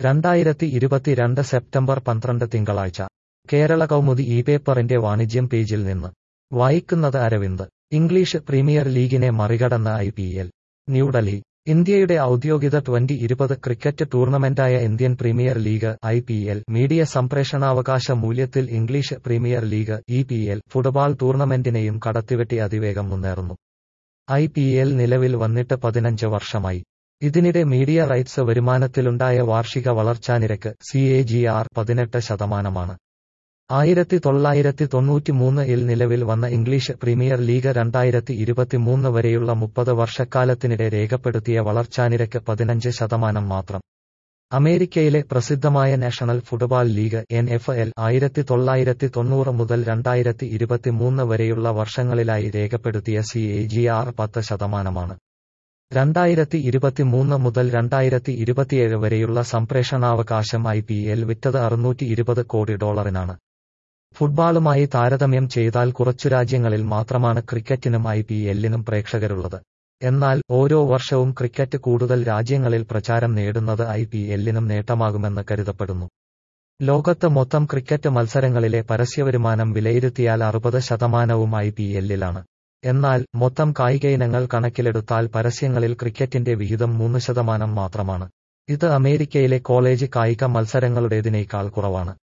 രണ്ടായിരത്തി ഇരുപത്തിരണ്ട് സെപ്റ്റംബർ പന്ത്രണ്ട് തിങ്കളാഴ്ച കേരള കൗമുദി ഈ പേപ്പറിന്റെ വാണിജ്യം പേജിൽ നിന്ന് വായിക്കുന്നത് അരവിന്ദ് ഇംഗ്ലീഷ് പ്രീമിയർ ലീഗിനെ മറികടന്ന ഐ പി എൽ ന്യൂഡൽഹി ഇന്ത്യയുടെ ഔദ്യോഗിക ട്വന്റി ഇരുപത് ക്രിക്കറ്റ് ടൂർണമെന്റായ Indian premier league I P L media സംപ്രേഷണാവകാശ മൂല്യത്തിൽ English premier league E P L football ടൂർണമെന്റിനെയും കടത്തിവെട്ടി അതിവേഗം മുന്നേറുന്നു ഐ പി എൽ നിലവിൽ വന്നിട്ട് പതിനഞ്ച് വർഷമായി ഇതിനിടെ മീഡിയ റൈറ്റ്സ് വരുമാനത്തിലുണ്ടായ വാർഷിക വളർച്ചാനിരക്ക് സി എ ജി ആർ പതിനെട്ട് ശതമാനമാണ് ആയിരത്തി തൊള്ളായിരത്തി തൊണ്ണൂറ്റിമൂന്ന് ഇൽ നിലവിൽ വന്ന ഇംഗ്ലീഷ് പ്രീമിയർ ലീഗ് രണ്ടായിരത്തി ഇരുപത്തിമൂന്ന് വരെയുള്ള മുപ്പത് വർഷക്കാലത്തിനിടെ രേഖപ്പെടുത്തിയ വളർച്ചാനിരക്ക് പതിനഞ്ച് ശതമാനം മാത്രം അമേരിക്കയിലെ പ്രസിദ്ധമായ national football league N F L ആയിരത്തി തൊള്ളായിരത്തി തൊണ്ണൂറ് മുതൽ രണ്ടായിരത്തി ഇരുപത്തിമൂന്ന് വരെയുള്ള വർഷങ്ങളിലായി രേഖപ്പെടുത്തിയ സി എ ജി ആർ പത്ത് ശതമാനമാണ് രണ്ടായിരത്തി ഇരുപത്തിമൂന്ന് മുതൽ രണ്ടായിരത്തി ഇരുപത്തിയേഴ് വരെയുള്ള സംപ്രേഷണാവകാശം ഐ പി എൽ വിറ്റത് അറുന്നൂറ്റി ഇരുപത് കോടി ഡോളറിനാണ് ഫുട്ബോളുമായി താരതമ്യം ചെയ്താൽ കുറച്ചു രാജ്യങ്ങളിൽ മാത്രമാണ് ക്രിക്കറ്റിനും ഐ പി എല്ലിനും പ്രേക്ഷകരുള്ളത് എന്നാൽ ഓരോ വർഷവും ക്രിക്കറ്റ് കൂടുതൽ രാജ്യങ്ങളിൽ പ്രചാരം നേടുന്നത് ഐ പി എല്ലിനും നേട്ടമാകുമെന്ന് കരുതപ്പെടുന്നു ലോകത്ത് മൊത്തം ക്രിക്കറ്റ് മത്സരങ്ങളിലെ പരസ്യവരുമാനം വിലയിരുത്തിയാൽ അറുപത് ശതമാനവും ഐ പി എല്ലിലാണ് എന്നാൽ മൊത്തം കായിക ഇനങ്ങൾ കണക്കിലെടുത്താൽ പരസ്യങ്ങളിൽ ക്രിക്കറ്റിന്റെ വിഹിതം മൂന്ന് ശതമാനം മാത്രമാണ് ഇത് അമേരിക്കയിലെ കോളേജ് കായിക മത്സരങ്ങളുടേതിനേക്കാൾ കുറവാണ്